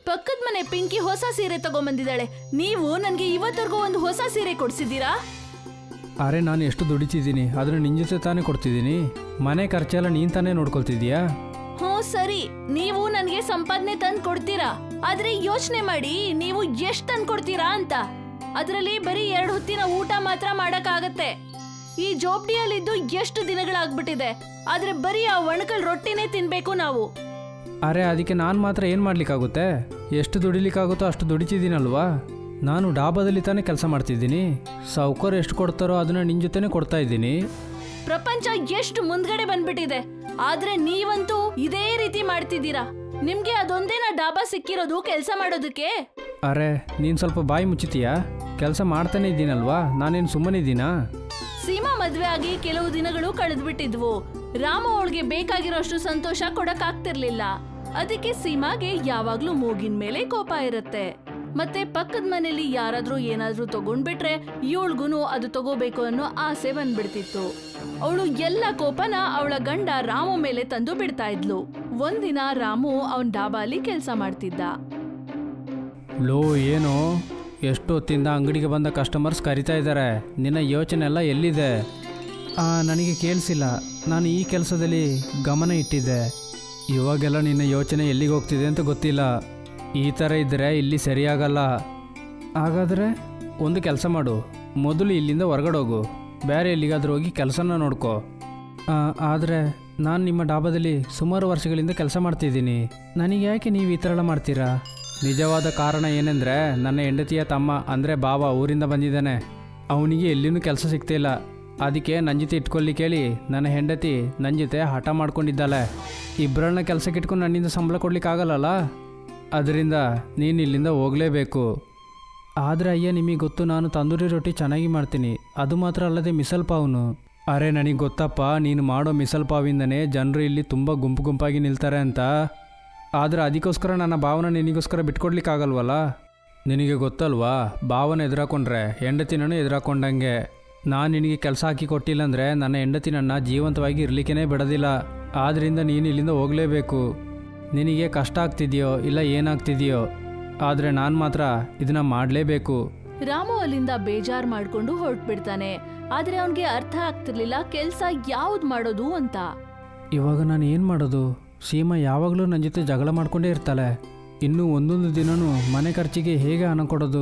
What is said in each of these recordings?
ಪಕ್ಕದ ಮನೆ ಪಿಂಕಿ ಹೊಸ ಸೀರೆ ತಗೊಂಬಂದಿದ್ದಾಳೆ ನೀವು ನನ್ಗೆ ಇವತ್ತರೆಗೂ ಒಂದು ಹೊಸ ಸೀರೆ ಕೊಡ್ಸಿದ್ದೀರಾ ಅರೆ ನಾನು ಎಷ್ಟು ದುಡಿತಿದ್ದೀನಿ ಅದನ್ನು ನಿನ್ನ ಜೊತೆ ತಾನೇ ಕೊಡ್ತಿದ್ದೀನಿ ಮನೆ ಖರ್ಚೆಲ್ಲ ನೀನು ತಾನೇ ನೋಡ್ಕೊಳ್ತಿದ್ಯಾ ಹ್ಞೂ ಸರಿ ನೀವು ನನ್ಗೆ ಸಂಪಾದನೆ ತಂದು ಕೊಡ್ತೀರಾ ಆದ್ರೆ ಯೋಚನೆ ಮಾಡಿ ನೀವು ಎಷ್ಟ್ ತಂದು ಕೊಡ್ತೀರಾ ಅಂತ ಅದರಲ್ಲಿ ಬರೀ ಎರಡು ಹೊತ್ತಿನ ಊಟ ಮಾತ್ರ ಮಾಡಕ್ಕಾಗತ್ತೆ ಈ ಜೋಪ್ಡಿಯಲ್ಲಿದ್ದು ಎಷ್ಟು ದಿನಗಳಾಗ್ಬಿಟ್ಟಿದೆ ಆದ್ರೆ ಬರೀ ಆ ಒಣಕಲ್ ರೊಟ್ಟಿನೇ ತಿನ್ಬೇಕು ನಾವು ಅರೆ ಅದಕ್ಕೆ ನಾನು ಮಾತ್ರ ಏನು ಮಾಡ್ಲಿಕ್ಕಾಗುತ್ತೆ ಎಷ್ಟು ದುಡಿಲಿಕ್ಕಾಗುತ್ತೋ ಅಷ್ಟು ದುಡಿತಿದ್ದೀನಲ್ವಾ ನಾನು ಡಾಬಾದಲ್ಲಿ ತಾನೇ ಕೆಲಸ ಮಾಡ್ತಿದ್ದೀನಿ ಸಾವ್ಕಾರ ಎಷ್ಟು ಕೊಡ್ತಾರೋ ಅದನ್ನು ನಿನ್ನ ಜೊತೆನೇ ಕೊಡ್ತಾ ಇದ್ದೀನಿ ಪ್ರಪಂಚ ಎಷ್ಟು ಮುಂದ್ಗಡೆ ಬಂದ್ಬಿಟ್ಟಿದೆ ಆದ್ರೆ ನೀವಂತೂ ಇದೇ ರೀತಿ ಮಾಡ್ತಿದ್ದೀರಾ ನಿಮ್ಗೆ ಅದೊಂದೇನ ಡಾಬಾ ಸಿಕ್ಕಿರೋದು ಕೆಲಸ ಮಾಡೋದಕ್ಕೆ ಅರೆ ನೀನು ಸ್ವಲ್ಪ ಬಾಯಿ ಮುಚ್ಚಿತೀಯಾ ಕೆಲಸ ಮಾಡ್ತಾನೆ ಇದ್ದೀನಲ್ವಾ ನಾನೇನು ಸುಮ್ಮನಿದ್ದೀನಾ ಸೀಮಾ ಮದ್ವೆ ಆಗಿ ಕೆಲವು ದಿನಗಳು ಕಳೆದ್ಬಿಟ್ಟಿದ್ವು ರಾಮು ಅವಳಿಗೆ ಬೇಕಾಗಿರೋಷ್ಟು ಸಂತೋಷ ಕೊಡಕ್ಕಾಗ್ತಿರ್ಲಿಲ್ಲ ಅದಕ್ಕೆ ಸೀಮಾಗೆ ಯಾವಾಗ್ಲೂ ಮೂಗಿನ ಮೇಲೆ ಕೋಪ ಇರುತ್ತೆ ಮತ್ತೆ ಪಕ್ಕದ ಮನೇಲಿ ಯಾರಾದ್ರೂ ಏನಾದ್ರೂ ತಗೊಂಡ್ಬಿಟ್ರೆ ಇವಳ್ಗುನು ಅದು ತಗೋಬೇಕು ಅನ್ನೋ ಆಸೆ ಬಂದ್ಬಿಡ್ತಿತ್ತು ಅವಳು ಎಲ್ಲ ಕೋಪನ ಅವಳ ಗಂಡ ರಾಮು ಮೇಲೆ ತಂದು ಬಿಡ್ತಾ ಇದ್ಲು ಒಂದಿನ ರಾಮು ಅವನ್ ಡಾಬಾಲಿ ಕೆಲ್ಸ ಮಾಡ್ತಿದ್ದ ಲೋ ಏನು ಎಷ್ಟು ಹೊತ್ತಿಂದ ಅಂಗಡಿಗೆ ಬಂದ ಕಸ್ಟಮರ್ಸ್ ಕರಿತಾ ಇದ್ದಾರೆ ನಿನ್ನ ಯೋಚನೆ ಎಲ್ಲ ಎಲ್ಲಿದೆ ಆ, ನನಗೆ ಕೇಳಿಸಿಲ್ಲ ನಾನು ಈ ಕೆಲಸದಲ್ಲಿ ಗಮನ ಇಟ್ಟಿದ್ದೆ ಇವಾಗೆಲ್ಲ ನಿನ್ನ ಯೋಚನೆ ಎಲ್ಲಿಗೆ ಹೋಗ್ತಿದೆ ಅಂತ ಗೊತ್ತಿಲ್ಲ ಈ ಥರ ಇದ್ದರೆ ಇಲ್ಲಿ ಸರಿಯಾಗಲ್ಲ ಹಾಗಾದರೆ ಒಂದು ಕೆಲಸ ಮಾಡು ಮೊದಲು ಇಲ್ಲಿಂದ ಹೊರಗಡೆ ಹೋಗು ಬೇರೆ ಎಲ್ಲಿಗಾದ್ರೂ ಹೋಗಿ ಕೆಲಸನ ನೋಡ್ಕೋ ಆದರೆ ನಾನು ನಿಮ್ಮ ಡಾಬಾದಲ್ಲಿ ಸುಮಾರು ವರ್ಷಗಳಿಂದ ಕೆಲಸ ಮಾಡ್ತಿದ್ದೀನಿ ನನಗೆ ಯಾಕೆ ನೀವು ಈ ಥರ ಎಲ್ಲ ಮಾಡ್ತೀರಾ ನಿಜವಾದ ಕಾರಣ ಏನೆಂದರೆ ನನ್ನ ಹೆಂಡತಿಯ ತಮ್ಮ ಅಂದರೆ ಬಾವ ಊರಿಂದ ಬಂದಿದ್ದಾನೆ ಅವನಿಗೆ ಎಲ್ಲಿನೂ ಕೆಲಸ ಸಿಗ್ತಿಲ್ಲ ಅದಕ್ಕೆ ನನ್ನ ಜೊತೆ ಇಟ್ಕೊಳ್ಳಿ ಕೇಳಿ ನನ್ನ ಹೆಂಡತಿ ನನ್ನ ಜೊತೆ ಹಠ ಮಾಡ್ಕೊಂಡಿದ್ದಾಳೆ ಇಬ್ಬರನ್ನ ಕೆಲಸಕ್ಕೆ ಇಟ್ಕೊಂಡು ನನ್ನಿಂದ ಸಂಬಳ ಕೊಡ್ಲಿಕ್ಕಾಗಲ್ಲಲ್ಲ ಅದರಿಂದ ನೀನು ಇಲ್ಲಿಂದ ಹೋಗಲೇಬೇಕು ಆದರೆ ಅಯ್ಯ ನಿಮಗೆ ಗೊತ್ತು ನಾನು ತಂದೂರಿ ರೊಟ್ಟಿ ಚೆನ್ನಾಗಿ ಮಾಡ್ತೀನಿ ಅದು ಮಾತ್ರ ಅಲ್ಲದೆ ಮಿಸಲ್ ಪಾವ್ನು ಅರೆ ನನಗೆ ಗೊತ್ತಪ್ಪ ನೀನು ಮಾಡೋ ಮಿಸಲ್ ಪಾವಿಂದನೇ ಜನರು ಇಲ್ಲಿ ತುಂಬ ಗುಂಪು ಗುಂಪಾಗಿ ನಿಲ್ತಾರೆ ಅಂತ ಆದರೆ ಅದಕ್ಕೋಸ್ಕರ ನನ್ನ ಭಾವನ ನಿನಗೋಸ್ಕರ ಬಿಟ್ಕೊಡ್ಲಿಕ್ಕಾಗಲ್ವಲ್ಲ ನಿನಗೆ ಗೊತ್ತಲ್ವಾ ಭಾವನ ಎದುರಾಕೊಂಡ್ರೆ ಹೆಂಡತಿನೂ ಎದುರಾಕೊಂಡಂಗೆ ನಾನು ನಿನಗೆ ಕೆಲಸ ಹಾಕಿ ಕೊಟ್ಟಿಲ್ಲ ಅಂದರೆ ನನ್ನ ಹೆಂಡತಿ ನನ್ನ ಜೀವಂತವಾಗಿ ಇರಲಿಕ್ಕೇ ಬಿಡೋದಿಲ್ಲ ಆದ್ದರಿಂದ ನೀನು ಇಲ್ಲಿಂದ ಹೋಗಲೇಬೇಕು ನಿನಗೆ ಕಷ್ಟ ಆಗ್ತಿದೆಯೋ ಇಲ್ಲ ಏನಾಗ್ತಿದೆಯೋ ಆದರೆ ನಾನು ಮಾತ್ರ ಇದನ್ನ ಮಾಡಲೇಬೇಕು ರಾಮು ಅಲ್ಲಿಂದ ಬೇಜಾರ್ ಮಾಡ್ಕೊಂಡು ಹೊರಟ್ಬಿಡ್ತಾನೆ ಆದ್ರೆ ಅವನ್ಗೆ ಅರ್ಥ ಆಗ್ತಿರ್ಲಿಲ್ಲ ಕೆಲ್ಸ ಯಾವ್ದ್ ಮಾಡೋದು ಅಂತ ಇವಾಗ ನಾನು ಏನು ಮಾಡೋದು ಸೀಮಾ ಯಾವಾಗಲೂ ನನ್ನ ಜೊತೆ ಜಗಳ ಮಾಡ್ಕೊಂಡೇ ಇರ್ತಾಳೆ ಇನ್ನೂ ಒಂದೊಂದು ದಿನನೂ ಮನೆ ಖರ್ಚಿಗೆ ಹೇಗೆ ಹಣ ಕೊಡೋದು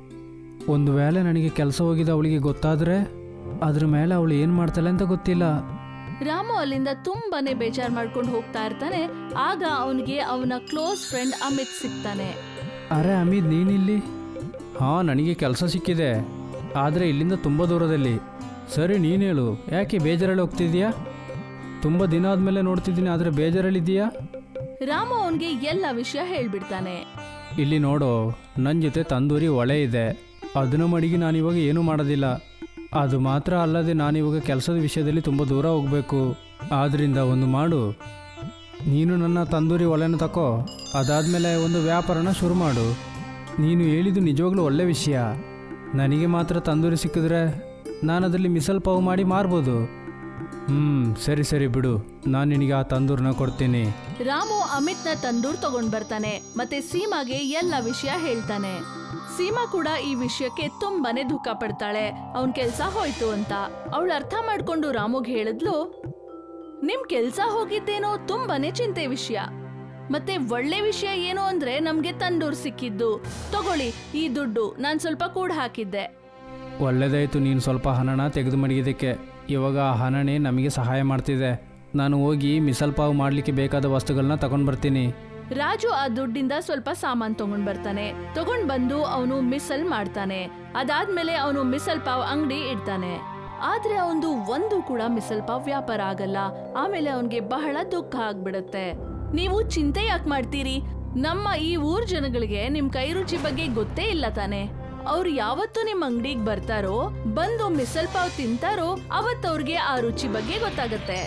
ಒಂದು ವೇಳೆ ನನಗೆ ಕೆಲಸ ಹೋಗಿದ್ದು ಅವಳಿಗೆ ಗೊತ್ತಾದರೆ ಅದ್ರ ಮೇಲೆ ಅವಳು ಏನು ಮಾಡ್ತಾಳೆ ಅಂತ ಗೊತ್ತಿಲ್ಲ ರಾಮು ಅಲ್ಲಿಂದ ತುಂಬಾನೇ ಬೇಜಾರ್ ಮಾಡ್ಕೊಂಡು ಹೋಗ್ತಾ ಇರ್ತಾನೆ ಆಗ ಅವನಿಗೆ ಅವನ ಕ್ಲೋಸ್ ಫ್ರೆಂಡ್ ಅಮಿತ್ ಸಿಗ್ತಾನೆ ಅರೆ ಅಮಿತ್ ನೀನಿಲ್ಲಿ ಹಾಂ ನನಗೆ ಕೆಲಸ ಸಿಕ್ಕಿದೆ ಆದರೆ ಇಲ್ಲಿಂದ ತುಂಬ ದೂರದಲ್ಲಿ ಸರಿ ನೀನು ಹೇಳು ಯಾಕೆ ಬೇಜಾರಲ್ಲಿ ಹೋಗ್ತಿದ್ಯಾ ತುಂಬ ದಿನ ಆದಮೇಲೆ ನೋಡ್ತಿದ್ದೀನಿ ಆದರೆ ಬೇಜಾರಲ್ಲಿದ್ದೀಯಾ ರಾಮು ಅವನ್ಗೆ ಎಲ್ಲ ವಿಷಯ ಹೇಳ್ಬಿಡ್ತಾನೆ ಇಲ್ಲಿ ನೋಡು ನನ್ನ ಜೊತೆ ತಂದೂರಿ ಒಳೆ ಇದೆ ಅದನ್ನು ಮಡಿಗೆ ನಾನಿವಾಗ ಏನೂ ಮಾಡೋದಿಲ್ಲ ಅದು ಮಾತ್ರ ಅಲ್ಲದೆ ನಾನಿವಾಗ ಕೆಲಸದ ವಿಷಯದಲ್ಲಿ ತುಂಬ ದೂರ ಹೋಗಬೇಕು ಆದ್ದರಿಂದ ಒಂದು ಮಾಡು ನೀನು ನನ್ನ ತಂದೂರಿ ಒಲೆನ ತಕೋ ಅದಾದಮೇಲೆ ಒಂದು ವ್ಯಾಪಾರನ ಶುರು ಮಾಡು ನೀನು ಹೇಳಿದ್ದು ನಿಜವಾಗ್ಲೂ ಒಳ್ಳೆ ವಿಷಯ ನನಗೆ ಮಾತ್ರ ತಂದೂರಿ ಸಿಕ್ಕಿದ್ರೆ ನಾನು ಅದರಲ್ಲಿ ಮಿಸಲ್ ಪಾವು ಮಾಡಿ ಮಾರ್ಬೋದು ಹ್ಞೂ ಸರಿ ಸರಿ ಬಿಡು ನಾನು ನಿನಗೆ ಆ ತಂದೂರನ್ನ ಕೊಡ್ತೀನಿ ರಾಮು ಅಮಿತ್ನ ತಂದೂರ್ ತಗೊಂಡ್ ಬರ್ತಾನೆ ಮತ್ತೆ ಸೀಮಾಗೆ ಎಲ್ಲ ವಿಷಯ ಹೇಳ್ತಾನೆ ಸೀಮಾ ಕೂಡ ಈ ವಿಷಯಕ್ಕೆ ತುಂಬಾನೇ ದುಃಖ ಪಡ್ತಾಳೆ ಅವನ್ ಕೆಲ್ಸ ಹೋಯ್ತು ಅಂತ ಅವಳು ಅರ್ಥ ಮಾಡ್ಕೊಂಡು ರಾಮುಗ್ ಹೇಳಿದ್ಲು ನಿಮ್ ಕೆಲ್ಸ ಹೋಗಿದ್ದೇನೋ ತುಂಬಾನೇ ಚಿಂತೆ ವಿಷಯ ಮತ್ತೆ ಒಳ್ಳೆ ವಿಷಯ ಏನು ಅಂದ್ರೆ ನಮ್ಗೆ ತಂದೂರ್ ಸಿಕ್ಕಿದ್ದು ತಗೊಳ್ಳಿ ಈ ದುಡ್ಡು ನಾನ್ ಸ್ವಲ್ಪ ಕೂಡ ಹಾಕಿದ್ದೆ ಒಳ್ಳೆದಾಯಿತು ನೀನು ಸ್ವಲ್ಪ ಹಣನ ತೆಗೆದು ಮಡಗಿದ್ದಕ್ಕೆ ಇವಾಗ ಆ ಹಣನೇ ನಮಗೆ ಸಹಾಯ ಮಾಡ್ತಿದೆ ನಾನು ಹೋಗಿ ಮಿಸಲ್ ಪಾವು ಮಾಡಲಿಕ್ಕೆ ಬೇಕಾದ ವಸ್ತುಗಳನ್ನ ತಗೊಂಡು ಬರ್ತೀನಿ ರಾಜು ಆ ದುಡ್ಡಿಂದ ಸ್ವಲ್ಪ ಸಾಮಾನ್ ತಗೊಂಡ್ ಬರ್ತಾನೆ ತಗೊಂಡ್ ಬಂದು ಅವನು ಮಿಸಲ್ ಮಾಡ್ತಾನೆ ಅದಾದ್ಮೇಲೆ ಅವನು ಮಿಸಲ್ ಪಾವ್ ಅಂಗಡಿ ಇಡ್ತಾನೆ ಆದ್ರೆ ಅವನು ಒಂದು ಕೂಡ ಮಿಸಲ್ ಪಾವ್ ವ್ಯಾಪಾರ ಆಗಲ್ಲ ಆಮೇಲೆ ಅವನ್ಗೆ ಬಹಳ ದುಃಖ ಆಗ್ಬಿಡುತ್ತೆ ನೀವು ಚಿಂತೆ ಯಾಕೆ ಮಾಡ್ತೀರಿ ನಮ್ಮ ಈ ಊರ್ ಜನಗಳಿಗೆ ನಿಮ್ ಕೈ ರುಚಿ ಬಗ್ಗೆ ಗೊತ್ತೇ ಇಲ್ಲ ತಾನೆ ಅವ್ರು ಯಾವತ್ತು ನಿಮ್ ಅಂಗಡಿಗೆ ಬರ್ತಾರೋ ಬಂದು ಮಿಸಲ್ ಪಾವ್ ತಿಂತಾರೋ ಅವತ್ತವ್ರಿಗೆ ಆ ರುಚಿ ಬಗ್ಗೆ ಗೊತ್ತಾಗತ್ತೆ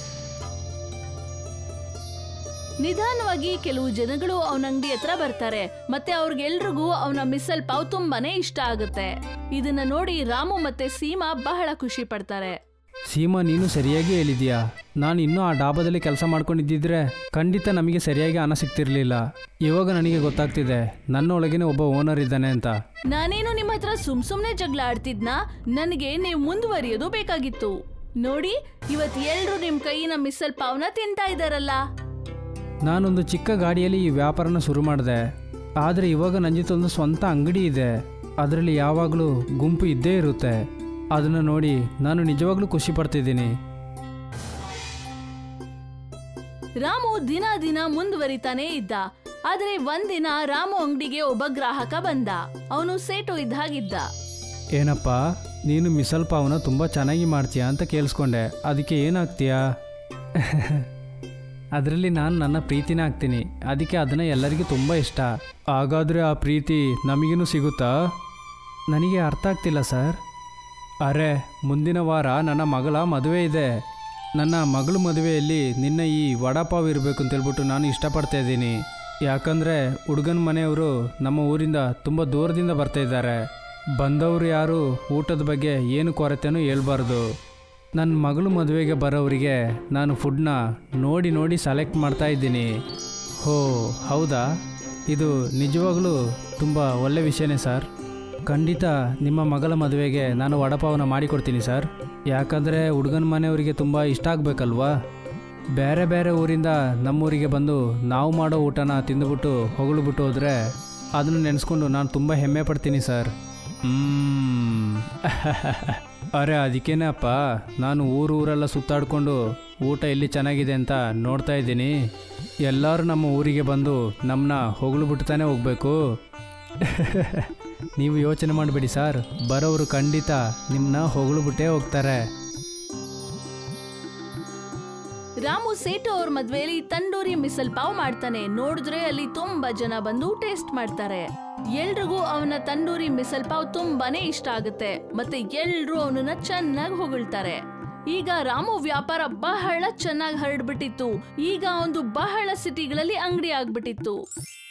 ನಿಧಾನವಾಗಿ ಕೆಲವು ಜನಗಳು ಅವನ ಅಂಗಡಿ ಹತ್ರ ಬರ್ತಾರೆ ಮತ್ತೆ ಅವ್ರಿಗೆಲ್ರಿಗೂ ಅವನ ಮಿಸಲ್ ಪಾವ್ ತುಂಬಾನೇ ಇಷ್ಟ ಆಗುತ್ತೆ ಇದನ್ನ ನೋಡಿ ರಾಮು ಮತ್ತೆ ಸೀಮಾ ಬಹಳ ಖುಷಿ ಪಡ್ತಾರೆ ಸೀಮಾ ನೀನು ಸರಿಯಾಗಿ ಹೇಳಿದ್ಯಾ ನಾನು ಇನ್ನೂ ಆ ಡಾಬಾದಲ್ಲಿ ಕೆಲಸ ಮಾಡ್ಕೊಂಡಿದ್ದಿದ್ರೆ ಖಂಡಿತ ನಮಗೆ ಸರಿಯಾಗಿ ಹಣ ಸಿಗ್ತಿರ್ಲಿಲ್ಲ ಇವಾಗ ನನಗೆ ಗೊತ್ತಾಗ್ತಿದೆ ನನ್ನೊಳಗೇನೆ ಒಬ್ಬ ಓನರ್ ಇದ್ದಾನೆ ಅಂತ ನಾನೇನು ನಿಮ್ಮ ಹತ್ರ ಸುಮ್ ಸುಮ್ನೆ ಜಗಳ ಆಡ್ತಿದ್ನಾ ನನಗೆ ನೀವು ಮುಂದುವರಿಯೋದು ಬೇಕಾಗಿತ್ತು ನೋಡಿ ಇವತ್ ಎಲ್ರು ನಿಮ್ ಕೈಯಿನ ಮಿಸಲ್ ಪಾವ್ನ ತಿಂತಾ ಇದಾರಲ್ಲ ನಾನೊಂದು ಚಿಕ್ಕ ಗಾಡಿಯಲ್ಲಿ ಈ ವ್ಯಾಪಾರನ ಶುರು ಮಾಡಿದೆ ಆದರೆ ಇವಾಗ ನನ್ನ ಜೊತೆ ಒಂದು ಸ್ವಂತ ಅಂಗಡಿ ಇದೆ ಅದರಲ್ಲಿ ಯಾವಾಗಲೂ ಗುಂಪು ಇದ್ದೇ ಇರುತ್ತೆ ಅದನ್ನು ನೋಡಿ ನಾನು ನಿಜವಾಗ್ಲೂ ಖುಷಿ ಪಡ್ತಿದ್ದೀನಿ ರಾಮು ದಿನ ದಿನ ಮುಂದುವರಿತಾನೇ ಇದ್ದ ಆದ್ರೆ ಒಂದಿನ ರಾಮು ಅಂಗಡಿಗೆ ಒಬ್ಬ ಗ್ರಾಹಕ ಬಂದ ಅವನು ಸೇಟು ಇದ್ದ ಹಾಗಿದ್ದ ಏನಪ್ಪ ನೀನು ಮಿಸಲ್ ಪಾವನ ತುಂಬ ಚೆನ್ನಾಗಿ ಮಾಡ್ತೀಯಾ ಅಂತ ಕೇಳಿಸ್ಕೊಂಡೆ ಅದಕ್ಕೆ ಏನಾಗ್ತೀಯಾ ಅದರಲ್ಲಿ ನಾನು ನನ್ನ ಪ್ರೀತಿನ ಹಾಕ್ತೀನಿ ಅದಕ್ಕೆ ಅದನ್ನು ಎಲ್ಲರಿಗೂ ತುಂಬ ಇಷ್ಟ ಹಾಗಾದರೆ ಆ ಪ್ರೀತಿ ನಮಗೇನು ಸಿಗುತ್ತಾ ನನಗೆ ಅರ್ಥ ಆಗ್ತಿಲ್ಲ ಸರ್ ಅರೆ ಮುಂದಿನ ವಾರ ನನ್ನ ಮಗಳ ಮದುವೆ ಇದೆ ನನ್ನ ಮಗಳ ಮದುವೆಯಲ್ಲಿ ನಿನ್ನ ಈ ವಡಾಪಾವ್ ಇರಬೇಕು ಅಂತೇಳ್ಬಿಟ್ಟು ನಾನು ಇಷ್ಟಪಡ್ತಾ ಇದ್ದೀನಿ ಯಾಕಂದರೆ ಹುಡುಗನ ಮನೆಯವರು ನಮ್ಮ ಊರಿಂದ ತುಂಬ ದೂರದಿಂದ ಬರ್ತಾ ಇದ್ದಾರೆ ಬಂದವರು ಯಾರು ಊಟದ ಬಗ್ಗೆ ಏನು ಕೊರತೆನೂ ಹೇಳ್ಬಾರ್ದು ನನ್ನ ಮಗಳು ಮದುವೆಗೆ ಬರೋರಿಗೆ ನಾನು ಫುಡ್ನ ನೋಡಿ ನೋಡಿ ಸೆಲೆಕ್ಟ್ ಮಾಡ್ತಾ ಇದ್ದೀನಿ ಹೋ ಹೌದಾ ಇದು ನಿಜವಾಗ್ಲೂ ತುಂಬ ಒಳ್ಳೆ ವಿಷಯನೇ ಸರ್ ಖಂಡಿತ ನಿಮ್ಮ ಮಗಳ ಮದುವೆಗೆ ನಾನು ವಡಪಾವನ ಮಾಡಿಕೊಡ್ತೀನಿ ಸರ್ ಯಾಕಂದರೆ ಹುಡುಗನ ಮನೆಯವರಿಗೆ ತುಂಬ ಇಷ್ಟ ಆಗಬೇಕಲ್ವಾ ಬೇರೆ ಬೇರೆ ಊರಿಂದ ನಮ್ಮೂರಿಗೆ ಬಂದು ನಾವು ಮಾಡೋ ಊಟನ ತಿಂದುಬಿಟ್ಟು ಹೊಗಳ್ಬಿಟ್ಟು ಹೋದರೆ ಅದನ್ನು ನೆನೆಸ್ಕೊಂಡು ನಾನು ತುಂಬ ಹೆಮ್ಮೆ ಪಡ್ತೀನಿ ಸರ್ ಹ್ಮ್. ಅರೆ ಅದಕ್ಕೇನೆ ಅಪ್ಪ ನಾನು ಊರು ಊರೆಲ್ಲ ಸುತ್ತಾಡ್ಕೊಂಡು ಊಟ ಎಲ್ಲಿ ಚೆನ್ನಾಗಿದೆ ಅಂತ ನೋಡ್ತಾ ಇದ್ದೀನಿ ಎಲ್ಲರೂ ನಮ್ಮ ಊರಿಗೆ ಬಂದು ನಮ್ಮನ್ನ ಹೊಗಳು ಬಿಡ್ತಾನೆ ಹೋಗಬೇಕು ನೀವು ಯೋಚನೆ ಮಾಡಬೇಡಿ ಸರ್ ಬರೋರು ಖಂಡಿತ ನಿಮ್ಮನ್ನ ಹೊಗಳು ಬಿಟ್ಟೇ ಹೋಗ್ತಾರೆ ರಾಮು ಸೇಟು ಅವ್ರ ಮದ್ವೆಯಲ್ಲಿ ತಂಡೂರಿ ಮಿಸಲ್ ಪಾವ್ ಮಾಡ್ತಾನೆ ನೋಡಿದ್ರೆ ಅಲ್ಲಿ ತುಂಬಾ ಜನ ಬಂದು ಟೇಸ್ಟ್ ಮಾಡ್ತಾರೆ ಎಲ್ರಿಗೂ ಅವನ ತಂಡೂರಿ ಮಿಸಲ್ ಪಾವ್ ತುಂಬಾನೇ ಇಷ್ಟ ಆಗುತ್ತೆ ಮತ್ತೆ ಎಲ್ರು ಅವನನ್ನ ಚೆನ್ನಾಗಿ ಹೊಗಳ್ತಾರೆ ಈಗ ರಾಮು ವ್ಯಾಪಾರ ಬಹಳ ಚೆನ್ನಾಗಿ ಹರಡ್ಬಿಟ್ಟಿತ್ತು ಈಗ ಒಂದು ಬಹಳ ಸಿಟಿಗಳಲ್ಲಿ ಅಂಗಡಿ ಆಗ್ಬಿಟ್ಟಿತ್ತು